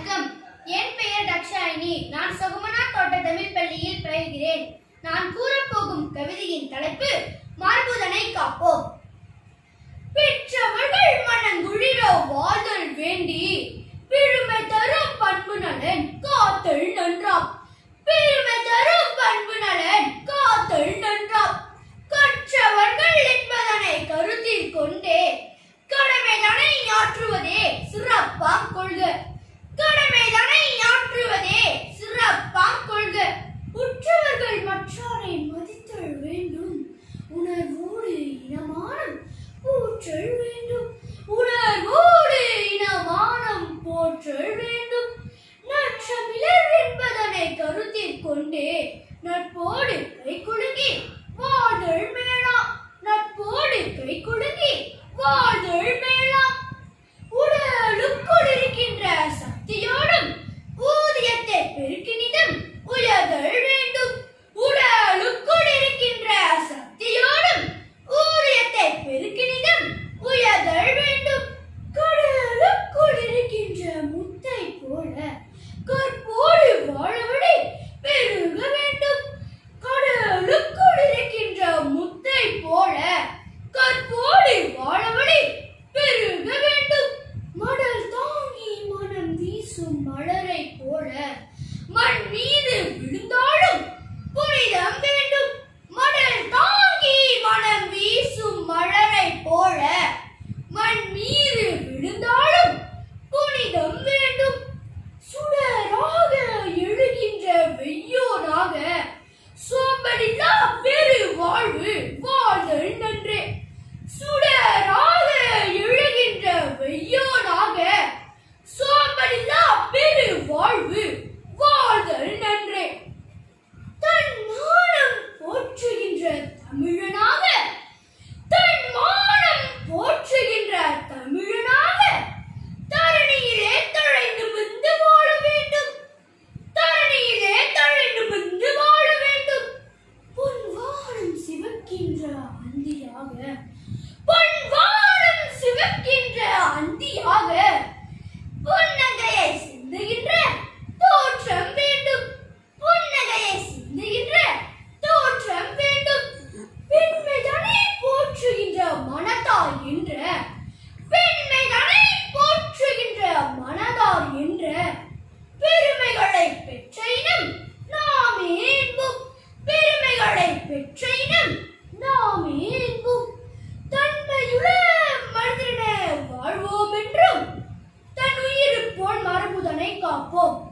வணக்கம் என் பெயர் தக்ஷாயினி நான் சகுமனா தோட்ட தமிழ் பள்ளியில் பயில்கிறேன் நான் கூறப்போகும் கவிதையின் தலைப்பு மார்புதனை காப்போம் பெற்றவர்கள் மனங்குளிர வாழ்தல் வேண்டி பெருமை தரும் பண்பு நலன் காத்தல் நன்றாம் பெருமை தரும் பண்பு நலன் காத்தல் நன்றாம் கற்றவர்கள் என்பதனை கருத்தில் கொண்டே கடமைதனை ஆற்றுவதே சிறப்பாம் கொள்க கடமைதனை ஆற்றுவதே சிறப்பாம் கொள்க உற்றவர்கள் மற்றாரை மதித்தல் வேண்டும் உணர்வோடு இனமானம் போற்றல் வேண்டும் உணர்வோடு இனமானம் போற்றல் வேண்டும் நற்றமிழர் என்பதனை கருத்தில் கொண்டே நட்போடு கை குலுங்கி வாழ்தல் மேலாம் நட்போடு கை குலுங்கி வாழ்தல் மேலாம் உடலுக்குள் இருக்கின்ற சக்தியோடும் ஊதியத்தை பெருக்கினிதும் உயர்தல் வேண்டும் உடலுக்குள் இருக்கின்ற சக்தியோடும் ஊதியத்தை பெருக்கினிதும் உயர்தல் வேண்டும் கடலுக்குள் இருக்கின்ற முத்தை போல கற்போடு வாழவழி பெருக வேண்டும் கடலுக்குள் இருக்கின்ற முத்தை போல கற்போடு வாழவழி பெருக வேண்டும் மடல் தாங்கி மனம் வீசும் மலரை போல மண் மீது விழுந்தாலும் புனிதம் வேண்டும் மடல் தாங்கி மனம் வீசும் மலரை போல மண் மீது விழுந்தாலும் புனிதம் வேண்டும் சுடராக எழுகின்ற வெய்யோனாக சோம்பலில்லா பெரு வாழ்வு வாழ்தல் நன்றே சுடராக எழுகின்ற வெய்யோனாக சோம்பலில்லா பெரு வாழ்வு வாழ்தல் நன்றே தன் மானம் போற்றுகின்ற தமிழனாக தன் மானம் போற்றுகின்ற தமிழனாக தரணியிலே தழை நிமிர்ந்து வாழ வேண்டும் தரணியிலே தழை நிமிர்ந்து வாழ வேண்டும் பொன் வானம் சிவக்கின்ற அந்தியாக பொன் வானம் சிவக்கின்ற அந்தியாக புன்னகையை சிந்துகின்ற தோற்றம் வேண்டும் புன்னகையை சிந்துகின்ற தோற்றம் வேண்டும் பெண்மைதனை போற்றுகின்ற மனதார் என்ற பெண்மைதனை போற்றுகின்ற மனதார் என்ற பெருமைகளை பெற்ற இனம் நாமே என்போம் பெருமைகளை பெற்ற இனம் நாமே என்போம் தன்மையுள்ள மனிதன வாழ்வோம் என்றும் தன் உயிர் போல் மரபுதனை காப்போம்